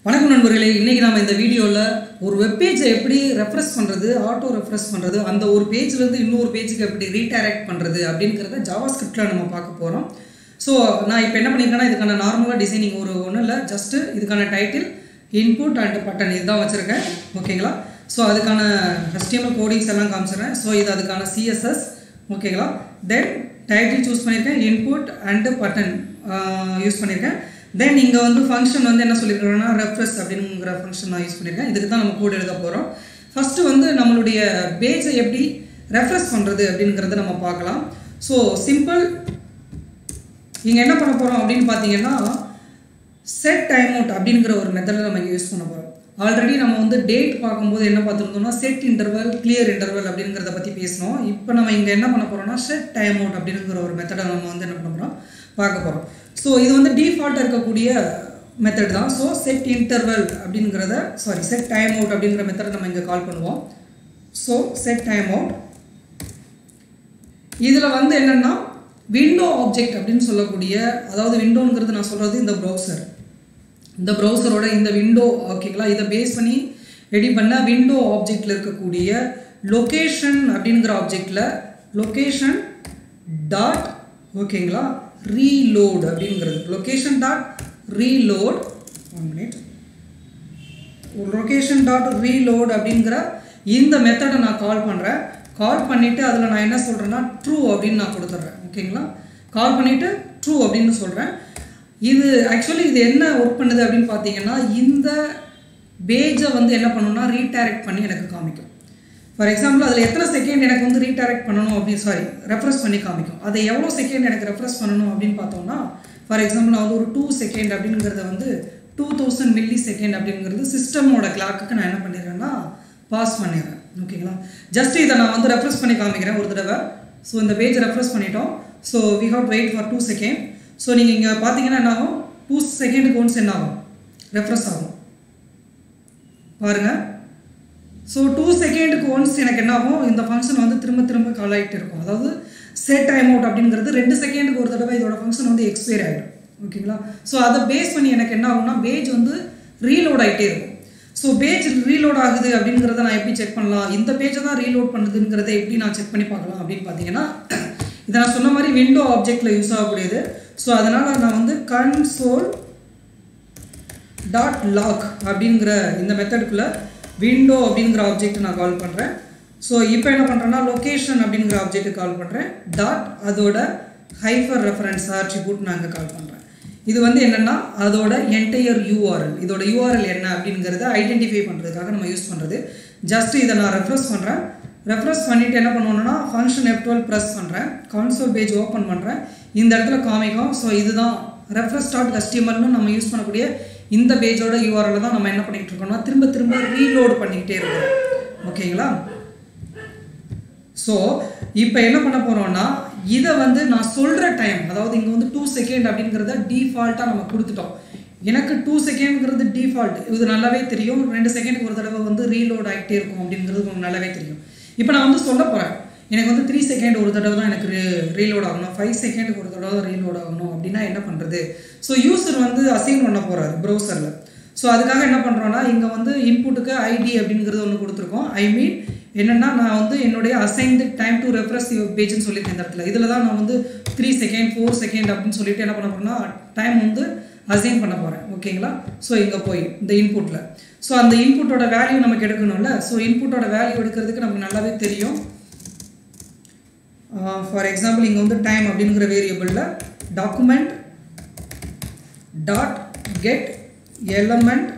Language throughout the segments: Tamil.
வணக்கம் நண்பர்களே இன்றைக்கி நம்ம இந்த வீடியோவில் ஒரு வெப்பேஜை எப்படி ரெஃப்ரெஷ் பண்ணுறது ஆட்டோ ரெஃப்ரெஷ் பண்ணுறது அந்த ஒரு பேஜ்லேருந்து இன்னொரு பேஜுக்கு எப்படி ரீடைரக்ட் பண்ணுறது அப்படிங்கிறத ஜாவா ஸ்கிரிப்டில் நம்ம பார்க்க போகிறோம் ஸோ நான் இப்போ என்ன பண்ணியிருக்கேன்னா இதுக்கான நார்மலாக டிசைனிங் ஒரு ஒன்றும் இல்லை ஜஸ்ட்டு இதுக்கான டைட்டில் இன்புட் அண்ட் பட்டன் இதுதான் வச்சுருக்கேன் ஓகேங்களா ஸோ அதுக்கான HTML கோடிங்ஸ் எல்லாம் காமிச்சிடுறேன் ஸோ இது அதுக்கான சிஎஸ்எஸ் ஓகேங்களா தென் டைட்டில் சூஸ் பண்ணியிருக்கேன் இன்புட் அண்டு பட்டன் யூஸ் பண்ணியிருக்கேன் தென் இங்கே வந்து ஃபங்க்ஷன் வந்து என்ன சொல்லியிருக்கிறோன்னா ரெஃப்ரெஷ் அப்படிங்கிற ஃபங்க்ஷன் நான் யூஸ் பண்ணியிருக்கேன் இதுக்கு தான் நம்ம கோட் எழுத போகிறோம் ஃபஸ்ட்டு வந்து நம்மளுடைய பேஜை எப்படி ரெஃப்ரெஷ் பண்ணுறது அப்படிங்கிறத நம்ம பார்க்கலாம் ஸோ சிம்பிள் இங்கே என்ன பண்ண போகிறோம் அப்படின்னு பார்த்தீங்கன்னா செட் டைம் அவுட் அப்படிங்கிற ஒரு மெத்தடில் நம்ம இங்கே யூஸ் பண்ண போகிறோம் ஆல்ரெடி நம்ம வந்து டேட் பார்க்கும்போது என்ன பார்த்துருந்தோம்னா செட் இன்டர்வல் கிளியர் இன்டர்வல் அப்படிங்கிறத பற்றி பேசினோம் இப்போ நம்ம இங்கே என்ன பண்ண போகிறோம்னா செட் டைம் அவுட் அப்படிங்கிற ஒரு மெத்தடை நம்ம வந்து என்ன பண்ண போகிறோம் பார்க்க போகிறோம் ஸோ இது வந்து டிஃபால்ட்டாக இருக்கக்கூடிய மெத்தட் தான் ஸோ செட் இன்டர்வல் அப்படிங்கிறத சாரி செட் டைம் அவுட் அப்படிங்கிற மெத்தடை நம்ம இங்கே கால் பண்ணுவோம் ஸோ செட் டைம் அவுட் இதில் வந்து என்னென்னா விண்டோ ஆப்ஜெக்ட் அப்படின்னு சொல்லக்கூடிய அதாவது விண்டோங்கிறது நான் சொல்கிறது இந்த ப்ரௌசர் இந்த ப்ரௌசரோட இந்த விண்டோ ஓகேங்களா இதை பேஸ் பண்ணி ரெடி பண்ண விண்டோ ஆப்ஜெக்டில் இருக்கக்கூடிய லொக்கேஷன் அப்படிங்கிற ஆப்ஜெக்டில் லொக்கேஷன் டாட் ஓகேங்களா ரீலோட் அப்படிங்கிறது location dot reload one minute location dot reload அப்படிங்கிற இந்த மெத்தடை நான் கால் பண்ணுறேன் கால் பண்ணிவிட்டு அதில் நான் என்ன சொல்கிறேன்னா ட்ரூ அப்படின்னு நான் கொடுத்துட்றேன் ஓகேங்களா கால் பண்ணிவிட்டு ட்ரூ அப்படின்னு சொல்கிறேன் இது ஆக்சுவலி இது என்ன ஒர்க் பண்ணுது அப்படின்னு பார்த்தீங்கன்னா இந்த பேஜை வந்து என்ன பண்ணணும்னா ரீடைரக்ட் பண்ணி எனக்கு காமிக்கும் ஃபார் எக்ஸாம்பிள் அதில் எத்தனை செகண்ட் எனக்கு வந்து ரீடைரக்ட் பண்ணணும் அப்படின்னு சாரி ரெஃப்ரெஷ் பண்ணி காமிக்கும் அதை எவ்வளோ செகண்ட் எனக்கு ரெஃப்ரெஷ் பண்ணணும் அப்படின்னு பார்த்தோம்னா ஃபார் எக்ஸாம்பிள் நான் வந்து ஒரு டூ செகண்ட் அப்படிங்கிறத வந்து டூ தௌசண்ட் மில்லி செகண்ட் அப்படிங்கிறது சிஸ்டமோட கிளாக்குக்கு நான் என்ன பண்ணிடுறேன்னா பாஸ் பண்ணிடுறேன் ஓகேங்களா ஜஸ்ட் இதை நான் வந்து ரெஃப்ரெஷ் பண்ணி காமிக்கிறேன் ஒரு தடவை ஸோ இந்த பேஜ் ரெஃப்ரெஷ் பண்ணிட்டோம் so we have wait for two second so நீங்கள் இங்கே பார்த்தீங்கன்னா என்ன ஆகும் டூ செகண்டுக்கு ஒன்ஸ் என்ன ஆகும் ரெஃப்ரெஷ் ஆகும் பாருங்கள் ஸோ டூ செகண்டுக்கு ஒன்ஸ் எனக்கு என்ன ஆகும் இந்த ஃபங்க்ஷன் வந்து திரும்ப திரும்ப கால் ஆகிட்டு இருக்கும் அதாவது செட் டைம் அவுட் அப்படிங்கிறது ரெண்டு செகண்டுக்கு ஒரு தடவை இதோட ஃபங்க்ஷன் வந்து எக்ஸ்பயர் ஆகிடும் ஓகேங்களா ஸோ அதை பேஸ் பண்ணி எனக்கு என்ன ஆகும்னா பேஜ் வந்து ரீலோட் ஆகிட்டே இருக்கும் ஸோ பேஜ் ரீலோட் ஆகுது அப்படிங்கிறத நான் எப்படி செக் பண்ணலாம் இந்த பேஜை தான் ரீலோட் பண்ணுதுங்கிறத எப்படி நான் செக் பண்ணி பார்க்கலாம் அப்படின்னு பார்த்தீங்கன்னா இதை நான் சொன்ன மாதிரி விண்டோ ஆப்ஜெக்டில் யூஸ் ஆகக்கூடியது ஸோ அதனால் நான் வந்து கன்சோல் டாட் லாக் அப்படிங்கிற இந்த மெத்தடுக்குள்ளே விண்டோ அப்படிங்கிற ஆப்ஜெக்ட் நான் கால் பண்ணுறேன் ஸோ இப்போ என்ன பண்ணுறேன்னா லொக்கேஷன் அப்படிங்கிற ஆப்ஜெக்ட் கால் பண்ணுறேன் டாட் அதோட ஹைஃபர் ரெஃபரன்ஸ் ஆட்ரிபியூட் நான் இங்கே கால் பண்ணுறேன் இது வந்து என்னென்னா அதோட என்டையர் யூஆர்எல் இதோட யூஆர்எல் என்ன அப்படிங்கிறத ஐடென்டிஃபை பண்ணுறதுக்காக நம்ம யூஸ் பண்ணுறது ஜஸ்ட் இதை நான் ரெஃப்ரெஷ் பண்ணுறேன் ரெஃப்ரெஷ் பண்ணிவிட்டு என்ன பண்ணுவோம்னா ஃபங்க்ஷன் எஃப் டுவெல் ப்ரெஸ் பண்ணுறேன் கன்சோல் பேஜ் ஓப்பன் பண்ணுறேன் இந்த இடத்துல காமிக்கும் ஸோ இதுதான் ரெஃப்ரெஷ் டாட் கஸ்டமர்னு நம்ம யூஸ் பண்ணக்கூடிய இந்த பேஜோட யூஆர்எல் தான் நம்ம என்ன பண்ணிகிட்டு இருக்கோம்னா திரும்ப திரும்ப ரீலோட் பண்ணிக்கிட்டே இருக்கோம் ஓகேங்களா ஸோ இப்போ என்ன பண்ண போகிறோம்னா இதை வந்து நான் சொல்கிற டைம் அதாவது இங்கே வந்து டூ செகண்ட் அப்படிங்கிறத டிஃபால்ட்டாக நம்ம கொடுத்துட்டோம் எனக்கு டூ செகண்ட்ங்கிறது டிஃபால்ட் இது நல்லாவே தெரியும் ரெண்டு செகண்டுக்கு ஒரு தடவை வந்து ரீலோட் ஆகிட்டே இருக்கும் அப்படிங்கிறது உங்களுக்கு நல்லாவே தெரியும் இப்போ நான் வந்து சொல்ல போகிறேன் எனக்கு வந்து த்ரீ செகண்ட் ஒரு தடவை தான் எனக்கு ரீலோட் ஆகணும் ஃபைவ் செகண்டுக்கு ஒரு தடவை ரீலோட் ஆகணும் அப்படின்னா என்ன பண்ணுறது ஸோ யூசர் வந்து அசைன் பண்ண போகிறாரு ப்ரௌசரில் ஸோ அதுக்காக என்ன பண்ணுறோன்னா இங்கே வந்து இன்புட்டுக்கு ஐடி அப்படிங்கிறது ஒன்று கொடுத்துருக்கோம் ஐ மீன் என்னென்னா நான் வந்து என்னுடைய அசைன்டு டைம் டு ரெஃப்ரெஸ் பேஜ்னு சொல்லியிருக்கேன் இந்த இடத்துல இதில் தான் நான் வந்து த்ரீ செகண்ட் ஃபோர் செகண்ட் அப்படின்னு சொல்லிட்டு என்ன பண்ண போகிறேன்னா டைம் வந்து அசைன் பண்ண போகிறேன் ஓகேங்களா ஸோ இங்கே போய் இந்த இன்புட்டில் ஸோ அந்த இன்புட்டோட வேல்யூ நமக்கு எடுக்கணும்ல ஸோ இன்புட்டோட வேல்யூ எடுக்கிறதுக்கு நமக்கு நல்லாவே தெரியும் ஃபார் எக்ஸாம்பிள் இங்கே வந்து டைம் அப்படிங்கிற வேரியபிளில் document dot get element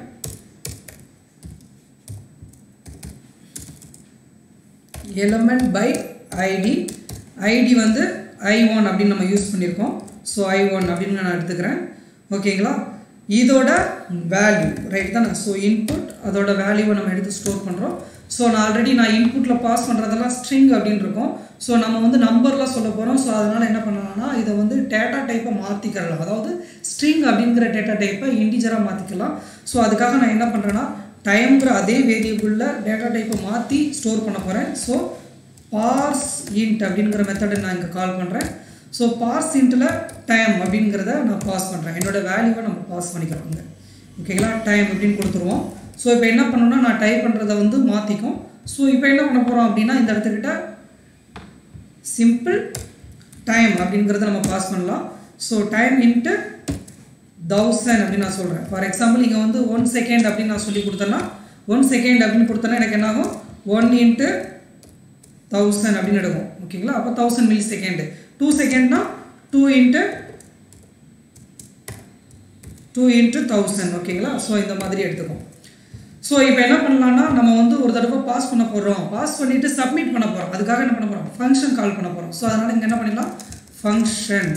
element by ID ID வந்து ஐ ஒன் அப்படின்னு நம்ம யூஸ் பண்ணியிருக்கோம் ஸோ ஐ ஒன் அப்படின்னு நான் எடுத்துக்கிறேன் ஓகேங்களா இதோட வேல்யூ ரைட் தானே ஸோ இன்புட் அதோட வேல்யூவை நம்ம எடுத்து ஸ்டோர் பண்ணுறோம் ஸோ நான் ஆல்ரெடி நான் இன்புட்டில் பாஸ் பண்ணுறதெல்லாம் ஸ்ட்ரிங் அப்படின்னு இருக்கும் ஸோ நம்ம வந்து நம்பரில் சொல்ல போகிறோம் ஸோ அதனால் என்ன பண்ணலாம்னா இதை வந்து டேட்டா டைப்பை மாற்றிக்கலாம் அதாவது ஸ்ட்ரிங் அப்படிங்கிற டேட்டா டைப்பை இண்டிஜராக மாற்றிக்கலாம் ஸோ அதுக்காக நான் என்ன பண்ணுறேன்னா டைம்ங்கிற அதே வேரியபிளில் டேட்டா டைப்பை மாற்றி ஸ்டோர் பண்ண போகிறேன் ஸோ பார்ஸ் இன்ட் அப்படிங்கிற மெத்தடை நான் இங்கே கால் பண்ணுறேன் ஸோ பார்ஸ் இன்ட்டில் டைம் அப்படிங்கிறத நான் பாஸ் பண்ணுறேன் என்னோடய வேல்யூவை நம்ம பாஸ் பண்ணிக்கிறோம் இங்கே ஓகேங்களா டைம் அப்படின்னு கொடுத்துருவோம் ஸோ இப்போ என்ன பண்ணணும்னா நான் டைப் பண்ணுறதை வந்து மாற்றிக்கும் ஸோ இப்போ என்ன பண்ண போகிறோம் அப்படின்னா இந்த இடத்துக்கிட்ட சிம்பிள் டைம் அப்படிங்கிறத நம்ம பாஸ் பண்ணலாம் ஸோ டைம் இன்ட்டு தௌசண்ட் அப்படின்னு நான் சொல்கிறேன் ஃபார் எக்ஸாம்பிள் இங்கே வந்து ஒன் செகண்ட் அப்படின்னு நான் சொல்லி கொடுத்தேன்னா ஒன் செகண்ட் அப்படின்னு கொடுத்தேன்னா எனக்கு என்ன ஆகும் ஒன் இன்ட்டு தௌசண்ட் அப்படின்னு எடுக்கும் ஓகேங்களா அப்போ தௌசண்ட் மில்லி செகண்டு டூ செகண்ட்னா two into two into thousand ஓகேங்களா ஸோ இந்த மாதிரி எடுத்துக்கும் ஸோ இப்போ என்ன பண்ணலாம்னா நம்ம வந்து ஒரு தடவை பாஸ் பண்ண போகிறோம் பாஸ் பண்ணிவிட்டு சப்மிட் பண்ண போகிறோம் அதுக்காக என்ன பண்ண போகிறோம் ஃபங்க்ஷன் கால் பண்ண போகிறோம் ஸோ அதனால் இங்கே என்ன பண்ணிடலாம் ஃபங்க்ஷன்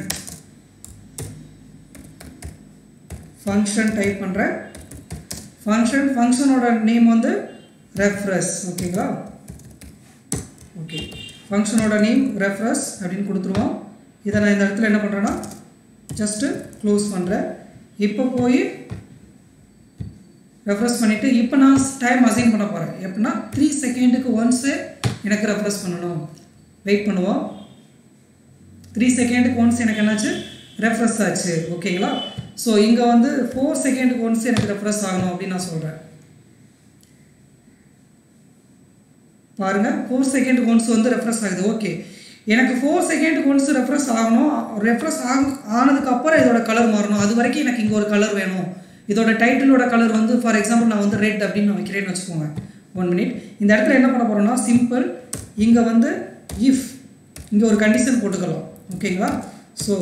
ஃபங்க்ஷன் டைப் பண்ணுறேன் ஃபங்க்ஷன் ஃபங்க்ஷனோட நேம் வந்து ரெஃப்ரஸ் ஓகேங்களா ஓகே ஃபங்க்ஷனோட நேம் ரெஃப்ரஸ் அப்படின்னு கொடுத்துருவோம் இதை நான் இந்த இடத்துல என்ன பண்ணுறேன்னா ஜஸ்ட்டு க்ளோஸ் பண்ணுறேன் இப்போ போய் ரெஃப்ரெஸ் பண்ணிவிட்டு இப்போ நான் டைம் அசைன் பண்ண போகிறேன் எப்படின்னா த்ரீ செகண்டுக்கு ஒன்ஸு எனக்கு ரெஃப்ரெஸ் பண்ணணும் வெயிட் பண்ணுவோம் த்ரீ செகண்டுக்கு ஒன்ஸ் எனக்கு என்னாச்சு ரெஃப்ரெஸ் ஆச்சு ஓகேங்களா ஸோ இங்கே வந்து ஃபோர் செகண்டுக்கு ஒன்ஸ் எனக்கு ரெஃப்ரெஸ் ஆகணும் அப்படின்னு நான் சொல்கிறேன் பாருங்கள் ஃபோர் செகண்டுக்கு ஒன்ஸ் வந்து ரெஃப்ரெஸ் ஆகுது ஓகே எனக்கு ஃபோர் செகண்டுக்கு ஒன்ஸ் ரெஃப்ரெஸ் ஆகணும் ரெஃப்ரெஸ் ஆக ஆனதுக்கப்புறம் இதோட கலர் மாறணும் அது வரைக்கும் எனக்கு இங்கே ஒரு கலர் வேணும் இதோட டைட்டிலோட கலர் வந்து ஃபார் எக்ஸாம்பிள் நான் வந்து ரெட் அப்படின்னு நான் வைக்கிறேன்னு வச்சுக்கோங்க ஒன் மினிட் இந்த இடத்துல என்ன பண்ண போகிறோம்னா சிம்பிள் இங்கே வந்து இஃப் இங்கே ஒரு கண்டிஷன் போட்டுக்கலாம் ஓகேங்களா ஸோ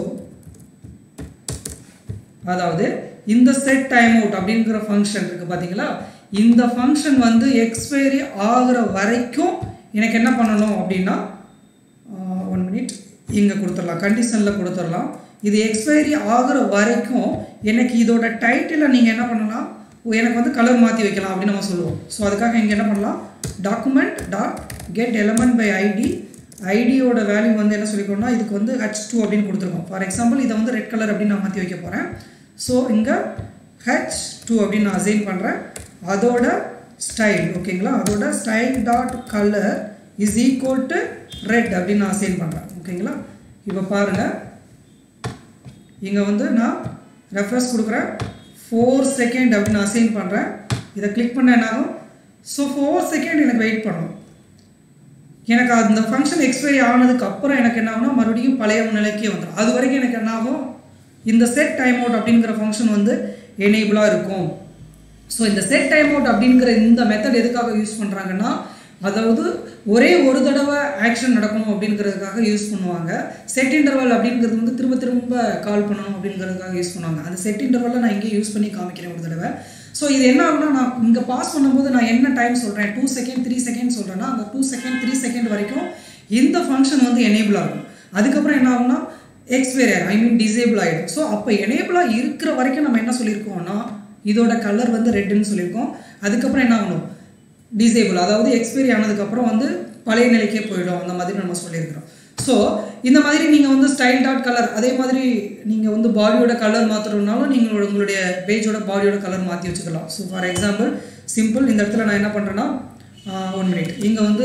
அதாவது இந்த செட் டைம் அவுட் அப்படிங்கிற ஃபங்க்ஷன் இருக்குது பார்த்தீங்களா இந்த ஃபங்க்ஷன் வந்து எக்ஸ்பைரி ஆகிற வரைக்கும் எனக்கு என்ன பண்ணணும் அப்படின்னா ஒன் மினிட் இங்கே கொடுத்துடலாம் கண்டிஷனில் கொடுத்துடலாம் இது எக்ஸ்பைரி ஆகிற வரைக்கும் எனக்கு இதோட டைட்டிலை நீங்கள் என்ன பண்ணலாம் எனக்கு வந்து கலர் மாற்றி வைக்கலாம் அப்படின்னு நம்ம சொல்லுவோம் ஸோ அதுக்காக இங்கே என்ன பண்ணலாம் document dot get element by ID ஐடியோட வேல்யூ வந்து என்ன சொல்லிக்கணும்னா இதுக்கு வந்து ஹச் டூ அப்படின்னு கொடுத்துருக்கோம் ஃபார் எக்ஸாம்பிள் இதை வந்து ரெட் கலர் அப்படின்னு நான் மாற்றி வைக்க போகிறேன் ஸோ இங்கே ஹெச் டூ அப்படின்னு நான் அசைன் பண்ணுறேன் அதோட ஸ்டைல் ஓகேங்களா அதோட style dot colour is equal to red அப்படின்னு நான் அசைன் பண்ணுறேன் ஓகேங்களா இப்போ பாருங்கள் இங்கே வந்து நான் ரெஃப்ரெஸ் கொடுக்குறேன் ஃபோர் செகண்ட் அப்படின்னு அசைன் பண்ணுறேன் இதை கிளிக் பண்ண என்ன ஆகும் ஸோ ஃபோர் செகண்ட் எனக்கு வெயிட் பண்ணணும் எனக்கு அந்த ஃபங்க்ஷன் எக்ஸ்பைரி ஆனதுக்கு அப்புறம் எனக்கு என்ன ஆகும்னா மறுபடியும் பழைய நிலைக்கே வந்துடும் அது வரைக்கும் எனக்கு என்ன ஆகும் இந்த செட் டைம் அவுட் அப்படிங்கிற ஃபங்க்ஷன் வந்து எனேபிளாக இருக்கும் ஸோ இந்த செட் டைம் அவுட் அப்படிங்கிற இந்த மெத்தட் எதுக்காக யூஸ் பண்ணுறாங்கன்னா அதாவது ஒரே ஒரு தடவை ஆக்ஷன் நடக்கணும் அப்படிங்கிறதுக்காக யூஸ் பண்ணுவாங்க செட் இன்டர்வல் அப்படிங்கிறது வந்து திரும்ப திரும்ப கால் பண்ணணும் அப்படிங்கிறதுக்காக யூஸ் பண்ணுவாங்க அந்த செட் இன்டர்வலில் நான் இங்கே யூஸ் பண்ணி காமிக்கிறேன் ஒரு தடவை ஸோ இது என்ன ஆகுனா நான் இங்கே பாஸ் பண்ணும்போது நான் என்ன டைம் சொல்கிறேன் டூ செகண்ட் த்ரீ செகண்ட் சொல்கிறேன்னா அந்த டூ செகண்ட் த்ரீ செகண்ட் வரைக்கும் இந்த ஃபங்க்ஷன் வந்து எனேபிள் ஆகும் அதுக்கப்புறம் என்ன ஆகும்னா எக்ஸ்பைரி ஆகிடும் ஐ மீன் டிசேபிள் ஆகிடும் ஸோ அப்போ எனேபிளாக இருக்கிற வரைக்கும் நம்ம என்ன சொல்லியிருக்கோம்னா இதோட கலர் வந்து ரெட்டுன்னு சொல்லியிருக்கோம் அதுக்கப்புறம் என்ன ஆகணும் டிசேபிள் அதாவது எக்ஸ்பைரி ஆனதுக்கப்புறம் வந்து பழைய நிலைக்கே போயிடும் அந்த மாதிரி நம்ம சொல்லியிருக்கிறோம் ஸோ இந்த மாதிரி நீங்கள் வந்து ஸ்டைல் டாட் கலர் அதே மாதிரி நீங்கள் வந்து பாடியோட கலர் மாற்றணுன்னாலும் நீங்கள் உங்களுடைய பேஜோட பாடியோட கலர் மாற்றி வச்சுக்கலாம் ஸோ ஃபார் எக்ஸாம்பிள் சிம்பிள் இந்த இடத்துல நான் என்ன பண்ணுறேன்னா ஒன் மினிட் இங்கே வந்து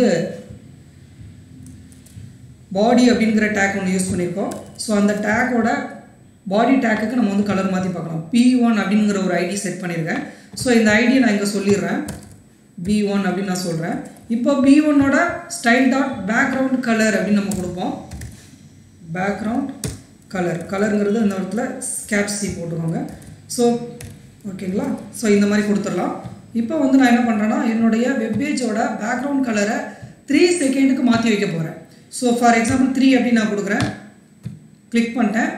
பாடி அப்படிங்கிற டேக் ஒன்று யூஸ் பண்ணியிருக்கோம் ஸோ அந்த டேக்கோட பாடி டேக்குக்கு நம்ம வந்து கலர் மாற்றி பார்க்கலாம் பி ஒன் அப்படிங்கிற ஒரு ஐடி செட் பண்ணியிருக்கேன் ஸோ இந்த ஐடியை நான் இங்கே சொல்லிடுறேன் பி ஒன் அப்படின்னு நான் சொல்கிறேன் இப்போ பி ஒன்னோட ஸ்டைல் டாட் பேக்ரவுண்ட் கலர் அப்படின்னு நம்ம கொடுப்போம் பேக்ரவுண்ட் கலர் கலருங்கிறது இந்த இடத்துல ஸ்கேப் சி போட்டுக்கோங்க ஸோ ஓகேங்களா ஸோ இந்த மாதிரி கொடுத்துடலாம் இப்போ வந்து நான் என்ன பண்ணுறேன்னா என்னுடைய வெப்பேஜோட பேக்ரவுண்ட் கலரை த்ரீ செகண்டுக்கு மாற்றி வைக்க போகிறேன் ஸோ ஃபார் எக்ஸாம்பிள் த்ரீ அப்படின்னு நான் கொடுக்குறேன் கிளிக் பண்ணிட்டேன்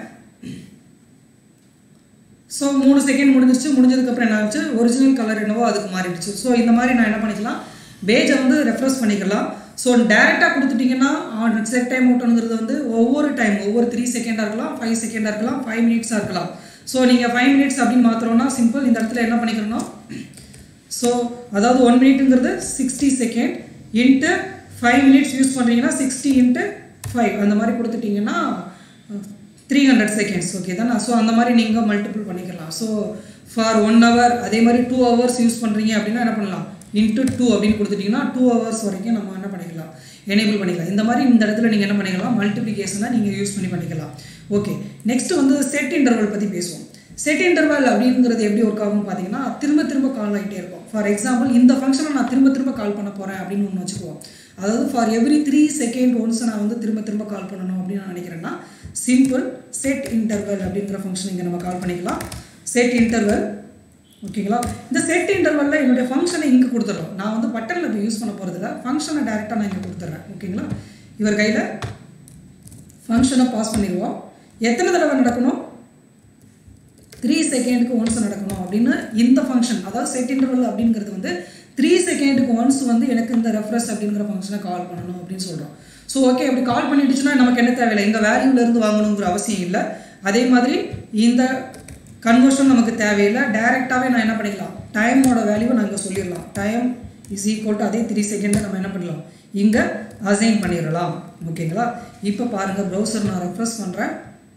ஸோ மூணு செகண்ட் முடிஞ்சிருச்சு முடிஞ்சதுக்கப்புறம் என்ன ஆச்சு ஒரிஜினல் கலர் என்னவோ அதுக்கு மாறிடுச்சு ஸோ இந்த மாதிரி நான் என்ன பண்ணிக்கலாம் பேஜை வந்து ரெஃப்ரெஷ் பண்ணிக்கலாம் ஸோ டேரெக்டாக கொடுத்துட்டிங்கன்னா செட் டைம் அவுட்டுங்கிறது வந்து ஒவ்வொரு டைம் ஒவ்வொரு த்ரீ செகண்டாக இருக்கலாம் ஃபைவ் செகண்டாக இருக்கலாம் ஃபைவ் மினிட்ஸாக இருக்கலாம் ஸோ நீங்கள் ஃபைவ் மினிட்ஸ் அப்படின்னு மாற்றுறோன்னா சிம்பிள் இந்த இடத்துல என்ன பண்ணிக்கணும் ஸோ அதாவது ஒன் மினிட்டுங்கிறது sixty second into five minutes use பண்ணுறீங்கன்னா சிக்ஸ்டி இன்ட்டு ஃபைவ் அந்த மாதிரி கொடுத்துட்டிங்கன்னா த்ரீ ஹண்ட்ரட் செகண்ட்ஸ் ஓகே தானே ஸோ அந்த மாதிரி நீங்கள் மல்டிபிள் பண்ணிக்கலாம் ஸோ ஃபார் ஒன் ஹவர் அதே மாதிரி டூ ஹவர்ஸ் யூஸ் பண்ணுறீங்க அப்படின்னா என்ன பண்ணலாம் இன்ட்டு டூ அப்படின்னு கொடுத்துட்டிங்கன்னா டூ ஹவர்ஸ் வரைக்கும் நம்ம என்ன பண்ணிக்கலாம் எனேபிள் பண்ணிக்கலாம் இந்த மாதிரி இந்த இடத்துல நீங்கள் என்ன பண்ணிக்கலாம் மல்டிப்ளிகேஷனை நீங்கள் யூஸ் பண்ணி பண்ணிக்கலாம் ஓகே நெக்ஸ்ட் வந்து செட் இன்டர்வல் பற்றி பேசுவோம் செட் இன்டர்வல் அப்படிங்கிறது எப்படி ஒர்க் ஆகும்னு பார்த்தீங்கன்னா திரும்ப திரும்ப கால் ஆகிட்டே இருக்கும் ஃபார் எக்ஸாம்பிள் இந்த ஃபங்க்ஷனை நான் திரும்ப திரும்ப கால் பண்ண போகிறேன் அப்படின்னு ஒன்று வச்சுக்குவோம் அதாவது for every three second once நான் வந்து திரும்ப திரும்ப கால் பண்ணணும் அப்படின்னு நான் நினைக்கிறேன்னா சிம்பிள் செட் இன்டர்வல் அப்படிங்கிற ஃபங்க்ஷன் இங்கே நம்ம கால் பண்ணிக்கலாம் செட் இன்டர்வல் ஓகேங்களா இந்த செட் இன்டர்வலில் என்னுடைய ஃபங்க்ஷனை இங்கே கொடுத்துட்றோம் நான் வந்து பட்டனில் இப்போ யூஸ் பண்ண போகிறதில்ல ஃபங்க்ஷனை டேரெக்டாக நான் இங்கே கொடுத்துட்றேன் ஓகேங்களா இவர் கையில் ஃபங்க்ஷனை பாஸ் பண்ணிடுவோம் எத்தனை தடவை நடக்கணும் த்ரீ செகண்டுக்கு ஒன்ஸ் நடக்கணும் அப்படின்னு இந்த ஃபங்க்ஷன் அதாவது செட் இன்டர்வல் அப்படிங்கிறது வந்து த்ரீ செகண்டுக்கு ஒன்ஸ் வந்து எனக்கு இந்த ரெஃப்ரெஸ் அப்படிங்கிற ஃபங்க்ஷனை கால் பண்ணணும் அப்படின்னு சொல்கிறோம் ஸோ ஓகே அப்படி கால் பண்ணிடுச்சுன்னா நமக்கு என்ன தேவையில்லை எங்கள் வேல்யூலேருந்து வாங்கணுங்கிற அவசியம் இல்லை அதே மாதிரி இந்த கன்வர்ஷன் நமக்கு தேவையில்லை டைரெக்டாகவே நான் என்ன பண்ணிக்கலாம் டைமோட வேல்யூவை நான் இங்கே சொல்லிடலாம் டைம் இஸ் ஈக்குவல் டு அதே த்ரீ செகண்டை நம்ம என்ன பண்ணலாம் இங்கே அசைன் பண்ணிடலாம் ஓகேங்களா இப்போ பாருங்கள் ப்ரௌசர் நான் ரெஃப்ரெஸ் பண்ணுறேன்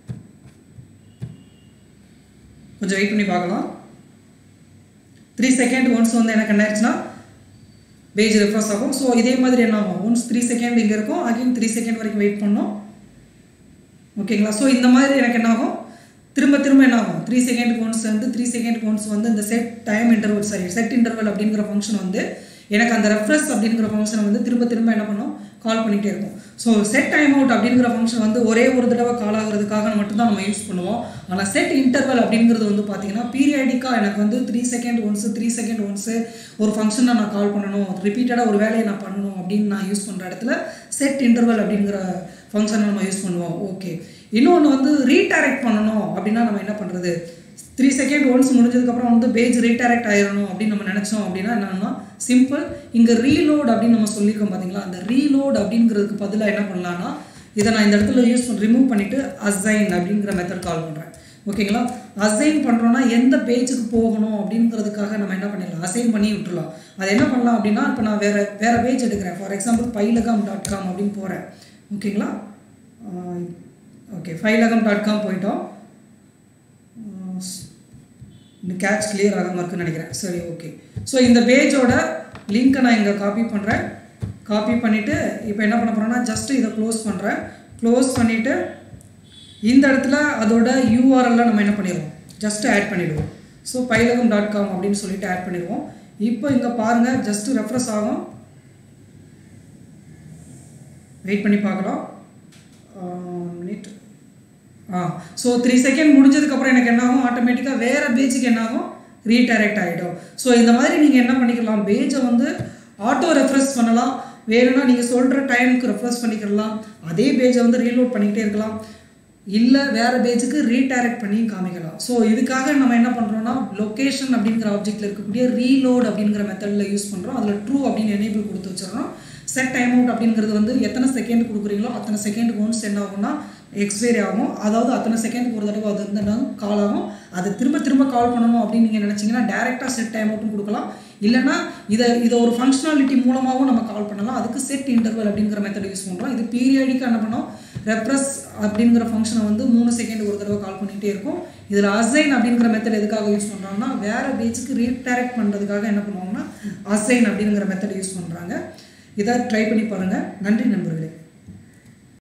கொஞ்சம் வெயிட் பண்ணி பார்க்கலாம் த்ரீ செகண்ட் ஒன்ஸ் வந்து எனக்கு என்ன ஆயிடுச்சுன்னா பேஜ் ரெஃப்ரெஸ் ஆகும் ஸோ இதே மாதிரி என்ன ஆகும் ஒன்ஸ் த்ரீ செகண்ட் இங்கே இருக்கும் அகைன் த்ரீ செகண்ட் வரைக்கும் வெயிட் பண்ணோம் ஓகேங்களா ஸோ இந்த மாதிரி எனக்கு என்ன ஆகும் திரும்ப திரும்ப என்ன ஆகும் த்ரீ செகண்டுக்கு ஒன்ஸ் வந்து த்ரீ செகண்டுக்கு ஒன்ஸ் வந்து இந்த set time interval sorry set interval அப்படிங்கிற ஃபங்க்ஷன் வந்து எனக்கு அந்த ரெஃப்ரெஸ் அப்படிங்கிற ஃபங்க்ஷனை வந்து திரும்ப திரும்ப என்ன பண்ணும் கால் பண்ணிகிட்டே இருக்கும் ஸோ செட் டைம் அவுட் அப்படிங்கிற ஃபங்க்ஷன் வந்து ஒரே ஒரு தடவை கால் ஆகிறதுக்காக மட்டும்தான் நம்ம யூஸ் பண்ணுவோம் ஆனால் செட் இன்டர்வல் அப்படிங்கிறது வந்து பார்த்தீங்கன்னா பீரியாடிக்காக எனக்கு வந்து three second once three second once ஒரு ஃபங்க்ஷனை நான் கால் பண்ணணும் ரிப்பீட்டடாக ஒரு வேலையை நான் பண்ணணும் அப்படின்னு நான் யூஸ் பண்ணுற இடத்துல செட் இன்டர்வல் அப்படிங்கிற ஃபங்க்ஷனை நம்ம யூஸ் பண்ணுவோம் ஓகே இன்னொன்று வந்து ரீடைரக்ட் பண்ணணும் அப்படின்னா நம்ம என்ன பண்ணுறது த்ரீ செகண்ட் ஒன்ஸ் முடிஞ்சதுக்கப்புறம் வந்து பேஜ் ரீடைரக்ட் ஆயிடணும் அப்படின்னு நம்ம நினச்சோம் அப்படின்னா என்னன்னா சிம்பிள் இங்கே ரீலோட் அப்படின்னு நம்ம சொல்லியிருக்கோம் பார்த்தீங்களா அந்த ரீலோட் அப்படிங்கிறதுக்கு பதிலாக என்ன பண்ணலான்னா இதை நான் இந்த இடத்துல யூஸ் பண்ணி ரிமூவ் பண்ணிவிட்டு அசைன் அப்படிங்கிற மெத்தட் கால் பண்ணுறேன் ஓகேங்களா அசைன் பண்ணுறோன்னா எந்த பேஜுக்கு போகணும் அப்படிங்கிறதுக்காக நம்ம என்ன பண்ணிடலாம் அசைன் பண்ணி விட்டுலாம் அது என்ன பண்ணலாம் அப்படின்னா இப்போ நான் வேறு வேறு பேஜ் எடுக்கிறேன் ஃபார் எக்ஸாம்பிள் பைலகம் டாட் காம் அப்படின்னு போகிறேன் ஓகேங்களா ஓகே ஃபைலகம் டாட் காம் போயிட்டோம் இந்த கேட்ச் கிளியர் ஆகாமல் இருக்குன்னு நினைக்கிறேன் சரி ஓகே ஸோ இந்த பேஜோட லிங்க்கை நான் இங்கே காப்பி பண்ணுறேன் காப்பி பண்ணிவிட்டு இப்போ என்ன பண்ண போகிறேன்னா ஜஸ்ட்டு இதை க்ளோஸ் பண்ணுறேன் க்ளோஸ் பண்ணிவிட்டு இந்த இடத்துல அதோட யூஆர்எல்ல நம்ம என்ன பண்ணிடுவோம் ஜஸ்ட் ஆட் பண்ணிவிடுவோம் ஸோ பைலகம் டாட் காம் அப்படின்னு சொல்லிட்டு ஆட் பண்ணிடுவோம் இப்போ இங்கே பாருங்கள் ஜஸ்ட்டு ரெஃப்ரெஸ் ஆகும் வெயிட் பண்ணி பார்க்கலாம் minute ah so three second முடிஞ்சதுக்கப்புறம் எனக்கு என்ன ஆகும் ஆட்டோமேட்டிக்காக வேறு பேஜுக்கு என்ன ஆகும் ரீடைரக்ட் ஆகிடும் ஸோ இந்த மாதிரி நீங்கள் என்ன பண்ணிக்கலாம் பேஜை வந்து ஆட்டோ ரெஃப்ரெஷ் பண்ணலாம் வேணும்னா நீங்கள் சொல்கிற டைமுக்கு ரெஃப்ரெஷ் பண்ணிக்கலாம் அதே பேஜை வந்து ரீலோட் பண்ணிக்கிட்டே இருக்கலாம் இல்லை வேறு பேஜுக்கு ரீடைரக்ட் பண்ணி காமிக்கலாம் ஸோ இதுக்காக நம்ம என்ன பண்ணுறோம்னா லொக்கேஷன் அப்படிங்கிற ஆப்ஜெக்டில் இருக்கக்கூடிய ரீலோட் அப்படிங்கிற மெத்தடில் யூஸ் பண்ணுறோம் அதில் ட்ரூ அப்படின்னு எனேபிள் கொடுத்து வச்சிடறோம் செட் டைம் அவுட் அப்படிங்கிறது வந்து எத்தனை செகண்ட் கொடுக்குறீங்களோ அத்தனை செகண்டுக்கு ஒன்ஸ் என்ன ஆகும்னா எக்ஸ்பைரி ஆகும் அதாவது அத்தனை செகண்டுக்கு ஒரு தடவை அது வந்து கால் ஆகும் அதை திரும்ப திரும்ப கால் பண்ணணும் அப்படின்னு நீங்கள் நினச்சிங்கன்னா டேரெக்டாக செட் டைம் அவுட்டும் கொடுக்கலாம் இல்லைனா இதை இதை ஒரு ஃபங்க்ஷனாலிட்டி மூலமாகவும் நம்ம கால் பண்ணலாம் அதுக்கு செட் இன்டர்வல் அப்படிங்கிற மெத்தட் யூஸ் பண்ணுறோம் இது பீரியாடிக்காக என்ன பண்ணோம் ரெப்ரஸ் அப்படிங்கிற ஃபங்க்ஷனை வந்து மூணு செகண்ட் ஒரு தடவை கால் பண்ணிகிட்டே இருக்கும் இதில் அசைன் அப்படிங்கிற மெத்தட் எதுக்காக யூஸ் பண்ணுறாங்கன்னா வேறு பேஜுக்கு ரீடைரக்ட் பண்ணுறதுக்காக என்ன பண்ணுவாங்கன்னா அசைன் அப்படிங்கிற மெத்தட் யூஸ் பண்ணுறாங்க இதை ட்ரை பண்ணி பாருங்கள் நன்றி நண்பர்களே